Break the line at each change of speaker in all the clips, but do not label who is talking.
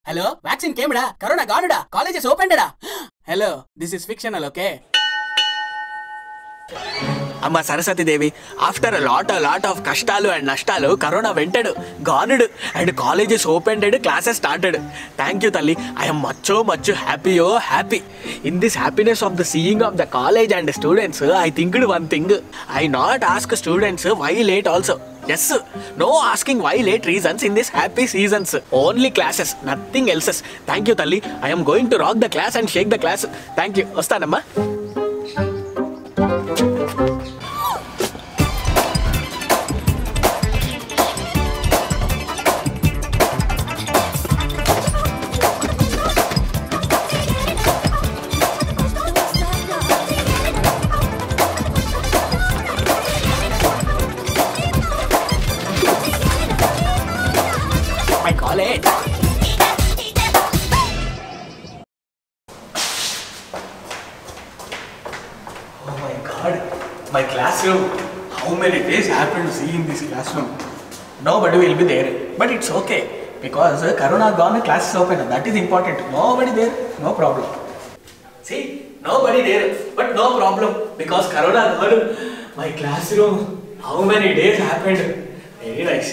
Hello vaccine కేమిడా corona గానుడా colleges open hello this is fictional okay అమ్మ Saraswatidevi after lot lot of కష్టాలు and నష్టాలు కరోనా వెంటడు గానుడు and colleges opended classes started thank you తల్లి ఐఎమ్ మచ్చో మచ్చు హ్యాపీయో happy in this happiness of the seeing of the college and students I thinked one thing I not ask students why late also yes no asking why late reasons in this happy seasons only classes nothing elses thank you తల్లి I'm going to rock the class and shake the class thank you వస్తానమ్మా my college. Oh my god, my classroom. How many days I have to see in this classroom? Nobody will be there, but it's okay because uh, Corona gone, class is open. That is important. Nobody there, no problem. See, nobody there, but no problem because Corona gone. My classroom. How many days happened? Very nice.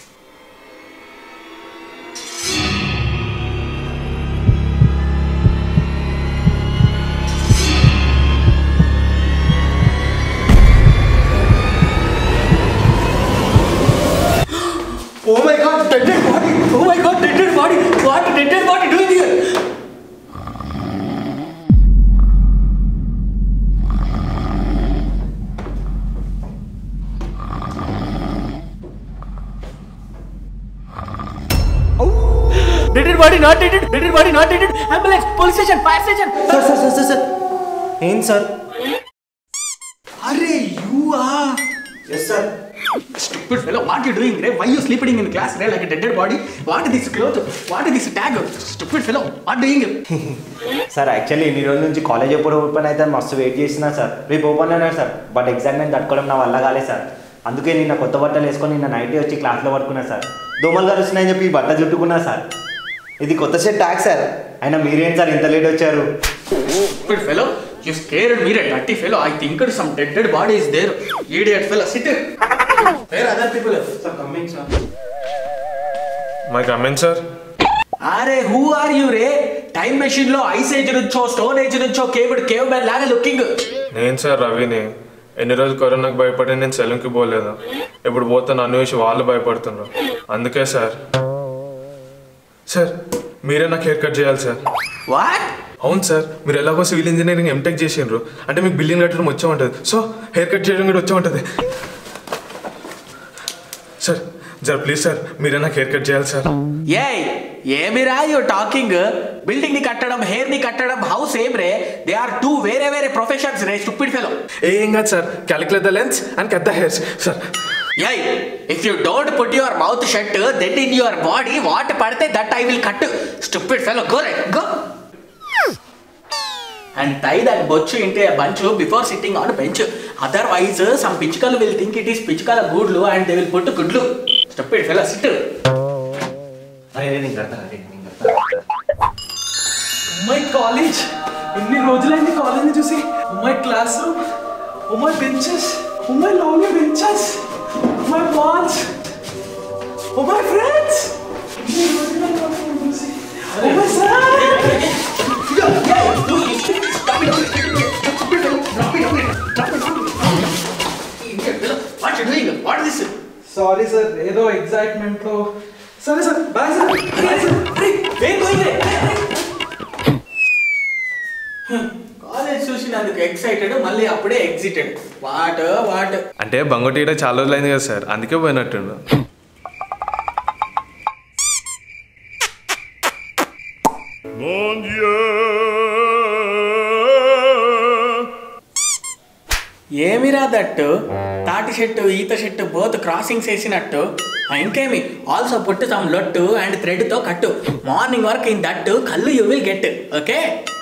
Oh my god, dead dead body! Oh my god, dead dead body! What dead dead body doing here? Dead dead body, not dead dead, dead dead body, not dead dead. Ambulance, police station, fire station.
Sir sir sir sir sir ఏం sir
Arey, you are.
Yes sir
Stupid fellow, what you doing, Ray? Why you sleeping in class, Ray, like a dead dead body? What is this cloth? What is this tag? Stupid fellow, what doing?
Sir actually ఇన్ని రోజుల నుంచి college ఎప్పుడు open అయితే మస్తు wait చేస్తున్నా sir రేపు open అయినారు sir but exam నేను తట్టుకోవడం నా వల్ల కాలేదు సార్ అందుకే నిన్న కొత్త బట్టలు వేసుకొని నిన్న నైట్ వచ్చి క్లాస్లో పడుకున్నా సార్ దోమలు కలుస్తున్నాయని చెప్పి ఈ బట్ట చుట్టుకున్నా సార్ ఇది కొత్త సెట్ ట్యాగ్ సార్ అయినా మీరేం సార్ ఇంత లేట్ వచ్చారు
Stupid fellow, you scared me, a dirty fellow. I think some dead dead body is there. Idiot fellow, sit. Where other people? Sir, coming, sir.
May come in sir
అరే who are you రే time machine లో ice age నుంచో stone age నుంచో కేబుడ్ cave man లాగా looking
నేను sir రవిని ఎన్ని రోజులు కరోనాకు భయపడి నేను సెలవుకి పోలేదు ఇప్పుడు పోతే నన్ను వేసి వాళ్ళు భయపడుతున్నారు అందుకే సార్ సార్ మీరే నాకు హెయిర్ కట్ చేయాలి సార్
వాట్
అవును సార్ మీరు ఎలాగో సివిల్ ఇంజనీరింగ్ ఎంటెక్ చేసిండ్రు అంటే మీకు బిల్డింగ్ కట్టడం వచ్చే ఉంటుంది సో హెయిర్ కట్ చేయడం కూడా వచ్చే ఉంటుంది సార్ సార్ ప్లీజ్ సార్ మీరే నాకు హెయిర్ కట్ చేయాలి సార్
ఏ ఏమిరా యూ టాకింగ్ బిల్డింగ్ ని కట్టడం హెయిర్ ని కట్టడం హౌస్ ఏం రే దే ఆర్ టూ వేరే వేరే ప్రొఫెషన్స్ రే స్టూపిడ్ ఫెలో
ఏం కాదు sir calculate the lens and cut the hairs sir
ఏ if you don't put your mouth shut then in your body what పడితే that I will cut stupid fellow go రే go and tie that botchu into a bunch before sitting on a bench. Otherwise, uh, some pichkalu will think it is pichkala goodlu and they will put goodlu. Stupid fella, sit.
అరే నేను కడతా అరే నేను కడతా
my college ఎన్ని రోజులైంది కాలేజ్ని చూసి my class room my benches my lovely benches my walls my friends ఎన్ని రోజులైంది కాలేజ్ని చూసి my sir
What you doing? What is this?
Sorry sir ఏదో ఎగ్జైట్మెంట్ లో సరే sir bye sir bye sir
college చూసినందుకు ఎక్సైటెడ్ మళ్ళీ అప్పుడే ఎగ్జిటెడ్ వాట్ వాట్
అంటే బంగోటీడ చాలా రోజులైంది కదా సార్ అందుకే పోయినట్టుండు
ఏమిరా దట్టు తాటి చెట్టు ఈత చెట్టు బోత్ క్రాసింగ్స్ వేసినట్టు ఆ, ఇంకేమి ఆల్సో పుట్టు సమ్ లొట్టు అండ్ థ్రెడ్తో కట్టు మార్నింగ్ వరకు ఇన్ దట్టు కళ్ళు you will get okay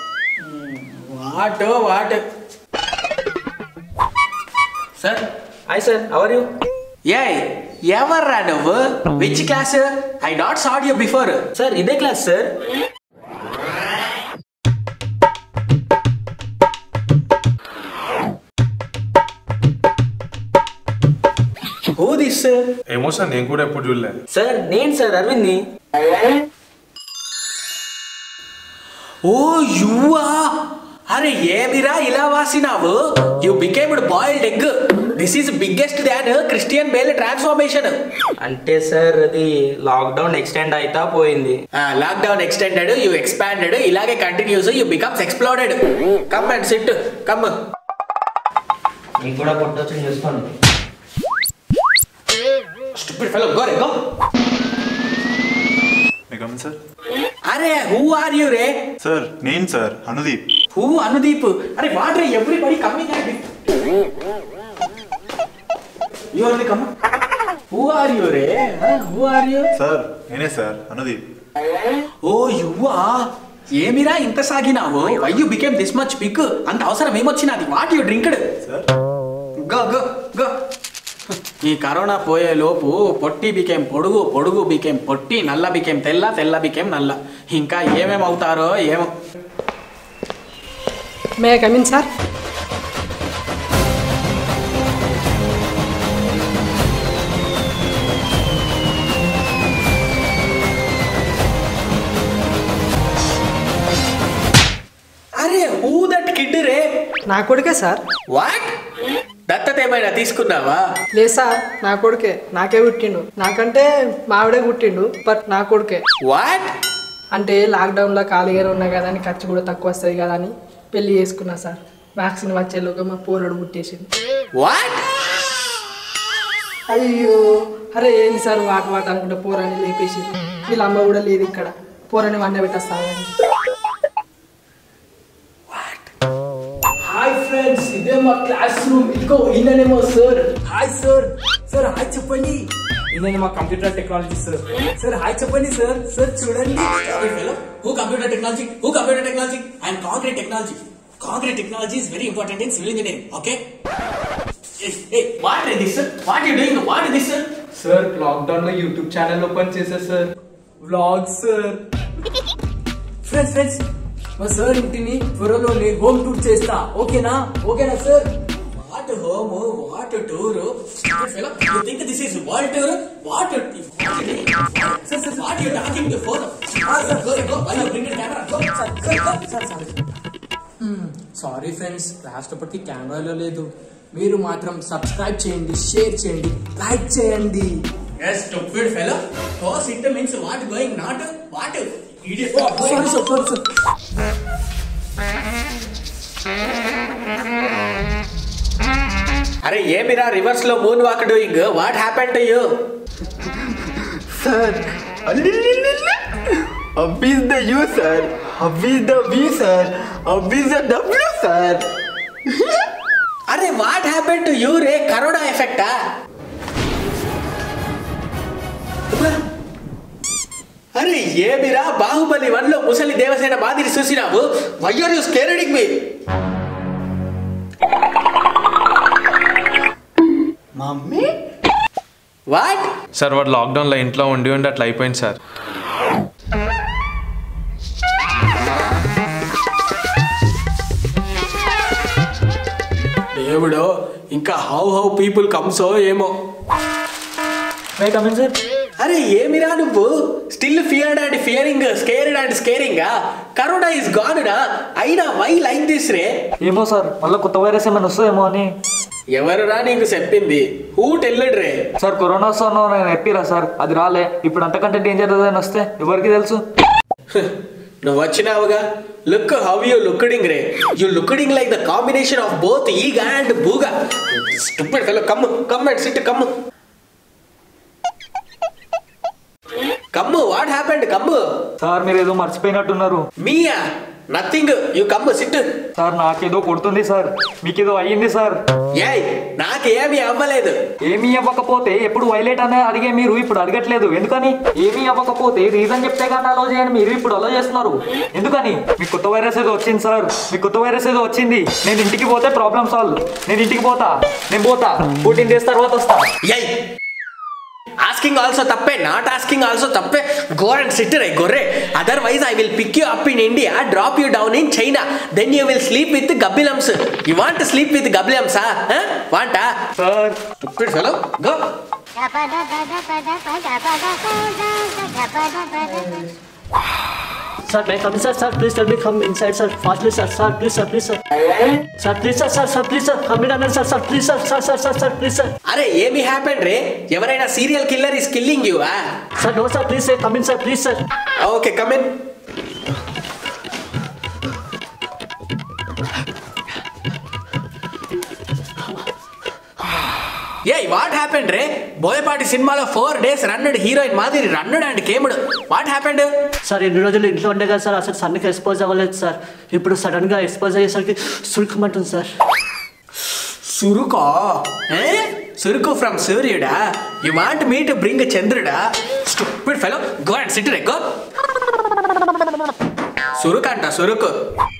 what what sir
hi sir our you
ఏ ఎవర్రా నువ్వు which class I not sad you before
sir ఇదే క్లాస్ సార్
హూ దిస్
ఏమో సార్ నేను కూడా ఎప్పుడు చూడలే
సార్ నేను సార్ అరవింద్ని
ఓ యువా అరే ఏమిరా ఇలా వాసినావు you becamed boiled egg this is biggest than Christian Bale transformation
అంటే సార్ అది లాక్డౌన్ ఎక్స్టెండ్ అయితా పోయింది
లాక్డౌన్ ఎక్స్టెండెడ్ యు ఎక్స్పాండెడ్ ఇలాగే continues you becomes exploded come and sit come
మీకు కూడా పుట్టొచ్చు చూసుకోండి
స్టూపిడ్ ఫెలో గో రే గో
సార్
అరే హూ ఆర్ యు రే
సార్ నేను సార్ అనుదీప్
హూ అనుదీప్ అరే వాట్ రే everybody coming and you are the come who are you ray who are you
sir నేనే సార్ అనుదీప్
ఓ యువా ఏమిరా ఇంత సాగినావు why you became this much big అంత అవసరం ఏమొచ్చినది what you drinked
sir
go go go ఈ కరోనా పోయే లోపు పొట్టి బికేం పొడుగు పొడుగు బికేం పొట్టి నల్ల బికేం తెల్ల తెల్ల బికేం నల్ల ఇంకా ఏమేం అవుతారో ఏమో
మే కమిన్ సార్
అరే హూ దట్ కిడ్ రే
నా కొడుకే సార్
వాట్ దత్తత ఏమైనా తీసుకున్నావా
లేదు సార్ నా కొడుకే నాకే పుట్టిండు నాకంటే మావిడే పుట్టిండు బట్ నా కొడుకే
వాట్
అంటే లాక్డౌన్లో ఖాళీగానే ఉన్నా కదా అని ఖర్చు కూడా తక్కువ వస్తుంది కదా అని పెళ్లి చేసుకున్నా సార్ వ్యాక్సిన్ వచ్చేలోగా మా పోరడు పుట్టేసింది
వాట్
అయ్యో అరే ఏంది సార్ వాట వాట అనుకుంటే పోరాని లేపేసి వీళ్ళ అమ్మ కూడా లేదు ఇక్కడ పోరాని వండ పెట్టేస్తాను
హాయ్ ఫ్రెండ్స్ ఇదే మా క్లాస్ రూమ్ ఇదిగో ఈయననేమో sir hi sir sir hi చెప్పండి ఈయన మా computer technology sir sir hi చెప్పండి సార్ సార్ చూడండి
who computer technology who computer technology and concrete technology concrete technology is very important in civil engineering okay what this what you doing what this
sir lockdown లో YouTube channel open చేశా sir
vlog sir friends friends మా sir ఇంటిని త్వరలో నేను home tour చేస్తా ఓకేనా ఓకేనా sir
what home what tour you think this is world tour what sir sir what you talking to phone go go why you bring camera go
sorry friends రాష్ట్రపతి కెమెరాలో లేదు మీరు మాత్రం సబ్స్క్రైబ్ చేయండి share చేయండి లైక్ చేయండి
Yes, stupid fellow. Toss it means what going not what idiot.
Sorry sir sorry sir
అరే ఏమిరా రివర్స్ లో moon walk doing what happen to you
Sir, Up is the U, sir. Up is the V, sir. Up is the W, sir.
అరే what happen to you రే corona ఎఫెక్టా అరే ఏమిరా Baahubali one లో ముసలి దేవసేన మాదిరి చూసినావు why are you scaring me
mummy
what
sir వాడు లాక్డౌన్లో ఇంట్లో ఉండి ఉండి అట్లా అయిపోయింది సార్
దేవుడు ఇంకా హౌ హౌ పీపుల్ కమ్సో ఏమో
మే కమిన్ సార్
అరే ఏమిరా నువ్వు still feared and fearing scared and scaring corona is gone రా అయినా వై లైక్ దిస్ రే
ఏమో సార్ మళ్ళీ కొత్త వైరస్ ఏమైనా వస్తుందేమో అని
ఎవరురా నీకు చెప్పింది హూ టెల్లడ్ రే
సార్ కరోనా వస్తాను నేను ఎప్పిరా సార్ అది రాలే ఇప్పుడు అంతకంటే డేంజర్ ఏదైనా వస్తే ఎవరికి తెలుసు
నువ్వు వచ్చినావుగా లుక్ హౌ యూ లుక్డింగ్ రే you looking like the combination of both ఈగ అండ్ బూగా stupid fellow come come and sit come come what happened come
sir మీరు ఏదో మర్చిపోయినట్టున్నారు
మీయా nothing you come sit
sir నాకేదో కొడుతుంది సార్ మీకేదో అయ్యింది సార్
ఏయ్ నాకేమీ అవ్వలేదు
ఏమీ అవ్వకపోతే ఎప్పుడు వైలేట్ అనే అడిగే మీరు ఇప్పుడు అడగట్లేదు ఎందుకని ఏమీ అవ్వకపోతే రీజన్ చెప్తే కానీ అలో చేయండి మీరు ఇప్పుడు అలో చేస్తున్నారు ఎందుకని మీకు కొత్త వైరస్ ఏదో వచ్చింది సార్ మీకు కొత్త వైరస్ ఏదో వచ్చింది నేను ఇంటికి పోతే ప్రాబ్లం సాల్వ్ నేను ఇంటికి పోతా నేను పోతా ఫోర్టీన్ డేస్ తర్వాత వస్తా
ఏయ్ ఆస్కింగ్ ఆల్సో తప్పే నాట్ ఆస్కింగ్ ఆల్సో తప్పే గో అండ్ సిట్ రై గొర్రె otherwise I will pick you up in India drop you down in China then you will sleep with గబ్బిలమ్స్ యు వాంట్ స్లీప్ విత్ గబ్బిలమ్సా వాంటా stupid fellow go
Sir, may I come in, sir? Sir, please let me come inside, sir. Fastly, sir. Sir, please, sir, please, sir. Sir, please, sir, sir, sir, please, sir. Come in, and sir, sir, please, sir, sir, sir, sir, sir, please, sir.
అరే ఏమి happen రే ఎవరైనా serial killer is killing you ఆ
Sir, no, sir, please, sir. Come in, sir, please, sir.
Okay come in ఏ what happened రే బోయపాటి సినిమాలో four days రన్నుడు heroine మాదిరి రన్నుడు అండ్ కేముడు వాట్ హ్యాపెండ్
సార్ ఎన్ని రోజులు ఇంట్లో ఉండే కదా సార్ అసలు సన్కి ఎక్స్పోజ్ అవ్వలేదు సార్ ఇప్పుడు సడన్ గా ఎక్స్పోజ్ అయ్యేసరికి సురుకుమంటుంది సార్
సురుకో ఏ సురుకు ఫ్రమ్ సూర్యుడా you want me to bring చంద్రుడా stupid fellow go and sit రే గో సురుకు అంట సురుకు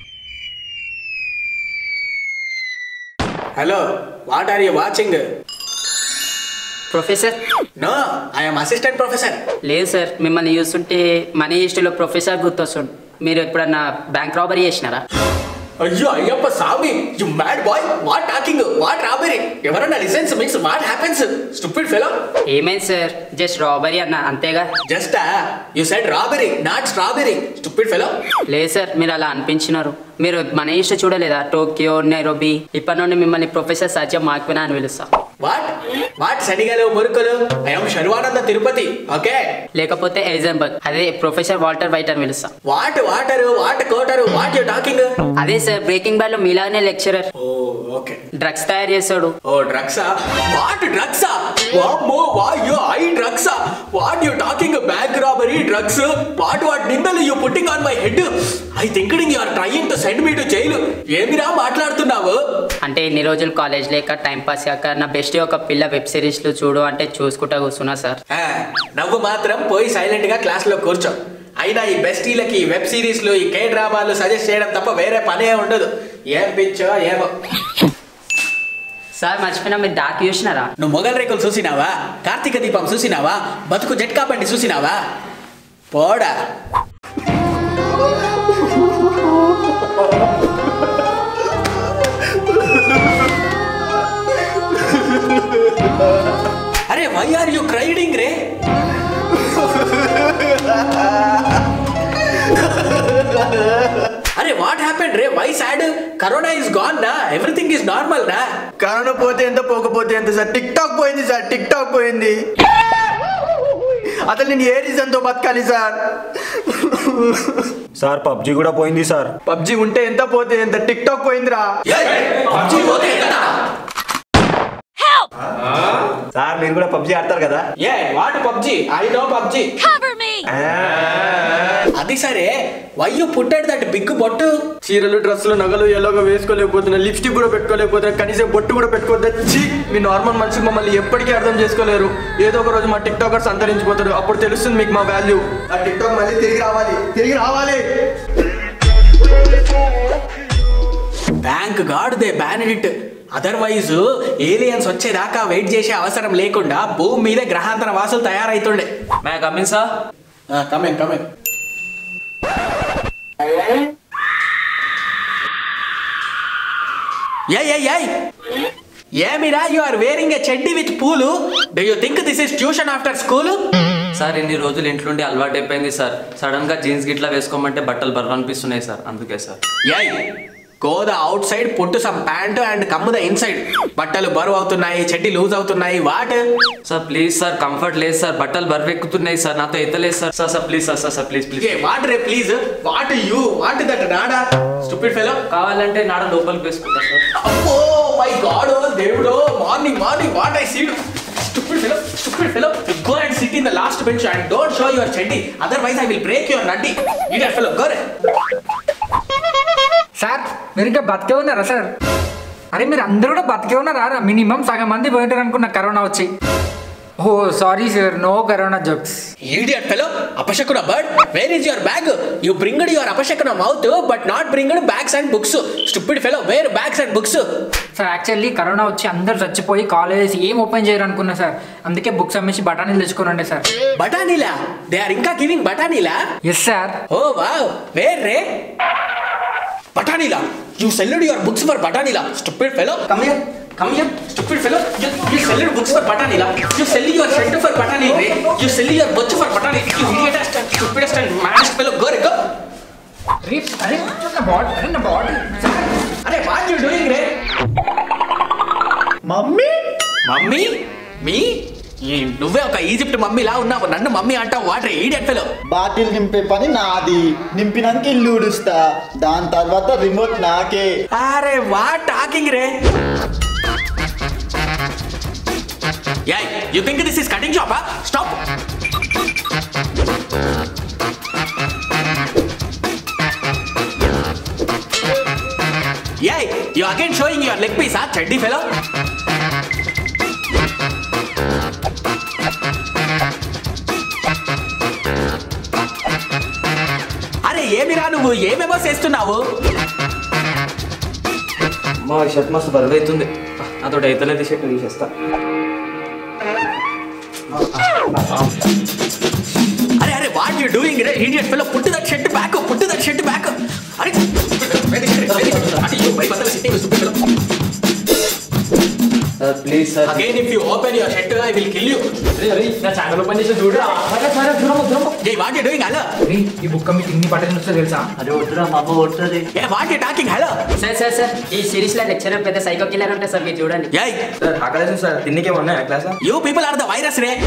hello what are you watching
professor
no I'm assistant professor
లేదు సార్ మిమ్మల్ని చూస్తుంటే మనీ హిస్టరీలో ప్రొఫెసర్ గుర్తొస్తుంది మీరు ఎప్పుడన్నా బ్యాంక్ రాబరీ చేసినారా
అయ్యో Ayyappa Swami you mad boy what talking what robbery ఎవరన్నా licence mix what happens stupid fellow
ఏమైంది సార్ జస్ట్ రాబరీ అన్న అంతేగా
just you said robbery not strawberry stupid fellow
లేదు సార్ మీరు అలా అనిపించినారు మీరు మన ఇష్ట చూడలేదా టోక్యో నైరోబి ఇప్పటి నుండి మిమ్మల్ని ప్రొఫెసర్ సత్యం మాక్వినా అని పిలుస్తా
వాట్ వాట్ శనిగలు మురుకులు ఐఎమ్ శర్వానంద తిరుపతి ఓకే
లేకపోతే ఎగ్జాంపుల్ అదే ప్రొఫెసర్ వాల్టర్ వైట్ అని పిలుస్తా
వాట్ వాటరు వాట్ కోటరు వాట్ యు టాకింగ్
అదే సార్ బ్రేకింగ్ బ్యాడ్ లో మీలాగనే లెక్చరర్
ఓ ఓకే
డ్రగ్స్ తయారు చేస్తాడు
ఓ డ్రగ్సా వాట్ డ్రగ్సా వామ్మో వాయో ఐ డ్రగ్సా what you talking bank robbery drugs what what నిందలు you putting on my head I thinking you are trying to send me to jail ఏమిరా మాట్లాడుతున్నావు
అంటే ఇన్ని రోజులు కాలేజ్ లేక టైం పాస్ కాక నా బెస్ట్ ఒక పిల్ల వెబ్ సిరీస్లు చూడు అంటే చూసుకుంటా కూర్చున్నా సార్
ఆ, నవ్వు మాత్రం పోయి సైలెంట్ గా క్లాస్ లో కూర్చో అయినా ఈ బెస్టీలకి వెబ్ సిరీస్లు ఈ కే డ్రామాలు సజెస్ట్ చేయడం తప్ప వేరే పనే ఉండదు ఏం పిచ్చో ఏమో
సార్ మర్చిపోయినా మీరు డాక్ చూసినారా
నువ్వు మొగల్ రేకులు చూసినావా కార్తీక దీపం చూసినావా బతుకు జట్కా బండి చూసినావా పోడా అరే వై ఆర్ యు క్రైడింగ్ రే అరే వాట్ హ్యాపెండ్ రే why sad corona is gone నా ఎవ్రీథింగ్ ఇస్ నార్మల్ నా
కరోనా పోతే ఎంత పోకపోతే ఎంత సార్ టిక్ టాక్ పోయింది సార్ టిక్ టాక్ పోయింది అసలు నేను ఏ రీజన్తో బతకాలి సార్
సార్ పబ్జి కూడా పోయింది సార్
పబ్జి ఉంటే ఎంత పోతే ఎంత టిక్ టాక్ పోయిందిరా
పబ్జి పోతే కదా
సార్ మీరు కూడా పబ్జి ఆడతారు కదా
ఏ what PUBG I know PUBG అది సరే why you putted that big బొట్టు
చీరలు డ్రెస్సులు నగలు ఎలాగో వేసుకోలేకపోతున్నా లిప్స్టిక్ కూడా పెట్టుకోలేకపోతున్నా కనీసం బొట్టు కూడా పెట్టుకోవద్దు ఛీ మీ నార్మల్ మనుషులు మమ్మల్ని ఎప్పటికీ అర్థం చేసుకోలేరు ఏదో ఒక రోజు మా టిక్ టాకర్స్ అంతరించిపోతారు అప్పుడు తెలుస్తుంది మీకు మా వాల్యూ ఆ టిక్ టాక్ మళ్ళీ తిరిగి రావాలి తిరిగి రావాలి
thank god they ban it otherwise aliens వచ్చేదాకా వెయిట్ చేసే అవసరం లేకుండా భూమి మీద గ్రహాంతర వాసులు తయారైతుండే
may come in sir
come in come in ఏయ్ ఏయ్ ఏయ్ ఏమిరా యు ఆర్ వేరింగ్ ఎ చెడ్డి విత్ పూలు do you think this is tuition after school
sir ఇన్ని రోజులు ఇంట్లోండి అలవాటు అయిపోయింది సార్ సడన్ గా జీన్స్ గిట్లా వేసుకోమంటే బట్టలు బరువు అనిపిస్తున్నాయి సార్ అందుకే సార్
ఏయ్ go the outside put some pant and come the inside బట్టలు బరువు అవుతున్నాయి చెడ్డి లూజ్ అవుతున్నాయి what
sir please sir comfort లేదు సార్ బట్టలు బరువు ఎక్కుతున్నాయి సార్ నాతో ఎత్తలేదు sir sir sir please sir sir sir please please
ఏ వాట్ రే please what you what that నాడా స్టూపిడ్ ఫెలో
కావాలంటే నాడ లోపలికి వేసుకుంటా సార్
అమ్మో మై గాడ్ దేవుడో morning morning what I said stupid fellow stupid fellow go and sit in the last bench and don't show your చెడ్డి otherwise I will break your నడ్డి idiot fellow go రే
sir మీరు ఇంకా బతికే ఉన్నారా sir అరే మీరు అందరూ కూడా బతికే ఉన్నారా మినిమం సగం మంది పోయింటారు అనుకున్న కరోనా వచ్చి ఓ sorry sir no corona jokes
Idiot fellow, Apashakuna bird, where is your bag? You bringed your Apashakuna mouth, but not bringed bags and books. Stupid fellow, where bags and books?
Sir actually corona వచ్చి అందరు చచ్చిపోయి college ఏం open చేయరు అనుకున్నా sir అందుకే books అమ్మేసి బఠానీలు తెచ్చుకొని ఉండే సార్
బఠానీలా దే ఆర్ ఇంకా గివింగ్ బఠానీలా
ఎస్ సార్
ఓ వావ్ వేర్ రే బఠానీలా you selled your books for బఠానీలా stupid fellow come here come here stupid fellow you you selled books for బఠానీలా you sell your shirt for బఠానీ రే యు సెల్ యువర్ బొచ్చు for బఠానీ you idiot stupidest and mash fellow go రే go
అరే అరే నా బాడీ అరే నా బాడీ
అరే వాట్ యు డూయింగ్ రే మమ్మీ మమ్మీ మీ ఈ నువ్వే ఒక ఈజిప్ట్ మమ్మీలా ఉన్నావు నన్ను మమ్మీ అంటావు వాటర్ ఈడియట్ ఫెలో
బాటిల్ నింపే పని నాది నింపినాక ఇల్లు ఊడుస్తా దాని తర్వాత రిమోట్ నాకే
అరే వాట్ టాకింగ్ రే yeah you think this is cutting shop stop yeah you again showing your leg piece ఆ చెడ్డీ ఫెలో అరే ఏమిరా నువ్వు ఏమేమో చేస్తున్నావు
మా షర్ట్ మస్తు బరువు అవుతుంది నాతో అయితలేదు షర్ట్ తీసేస్తా
అరే అరే వాట్ యు డూయింగ్ రే idiot fellow put that shirt back put that shirt back అరే వెరీ వెరీ వెరీ అరే యు బై బదల sitting stupid fellow
please sir
again if you open your shirt I will kill you
అరే అరే నా channel open చేసి చూడరా అరే సరే దూరం దూరం
ఏ వాట్ యు డూయింగ్ హలో
అరే ఈ బుక్ మీకు ఇన్ని బట్టలు వస్తే తెలుసా
అరే వద్దురా మా అమ్మ కొడుతుంది
ఏ what you talking hello
sir sir sir ఈ సిరీస్ లో లెక్చరర్ పెద్ద సైకో కిల్లర్ ఉంటారు సార్ మీరు చూడండి
ఏయ్
సార్ ఆకలేదు సార్ తిన్నికే ఉన్నాయా class
you people are the virus రే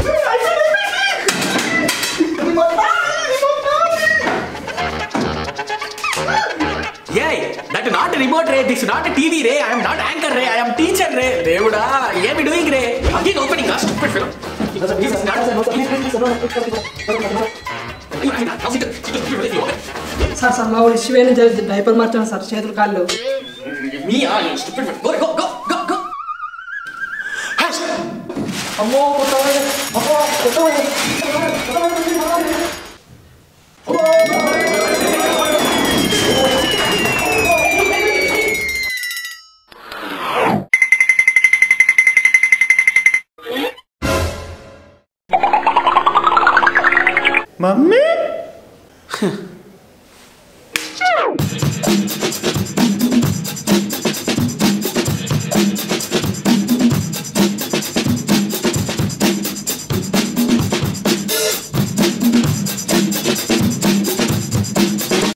ఏయ్ దట్ నాట్ రిమోట్ రే దిస్ నాట్ టీవీ రే ఐ యామ్ నాట్ యాంకర్ రే ఐ యామ్ టీచర్ రే దేవుడా ఏమి డూయింగ్ రే అగైన్ ఓపెనింగ్ ఆ స్టూపిడ్ ఫెలో
సార్ సార్ మా వాడు శివేని జరిగి డైపర్ మార్చాను సార్ చేతులు కాళ్ళు
మీ ఆ stupid go go go go go
అమ్మో కొత్త వైరస్ అమ్మో కొత్త వైరస్
మమ్మీ